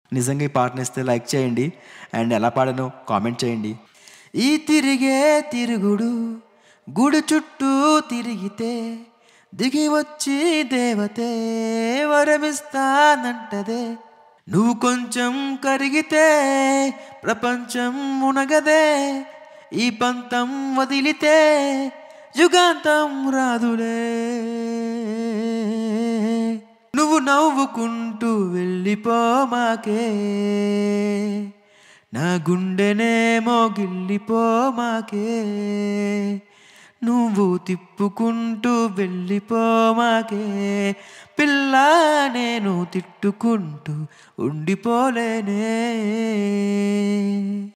నిజంగా ఈ పాటను ఇస్తే లైక్ చేయండి అండ్ ఎలా పాడానో కామెంట్ చేయండి ఈ తిరిగే తిరుగుడు గుడి చుట్టూ తిరిగితే దిగి వచ్చి దేవతే వరమిస్తానంటదే నువ్వు కొంచెం కరిగితే ప్రపంచం మునగదే ఈ పంతం వదిలితే యుగాంతం రాదులే నువ్వు నవ్వుకుంటూ వెళ్ళిపోమాకే నా గుండెనేమో గిల్లిపోమాకే నువ్వు తిప్పుకుంటూ వెళ్ళిపోమాకే పిల్ల నేను తిట్టుకుంటూ ఉండిపోలేనే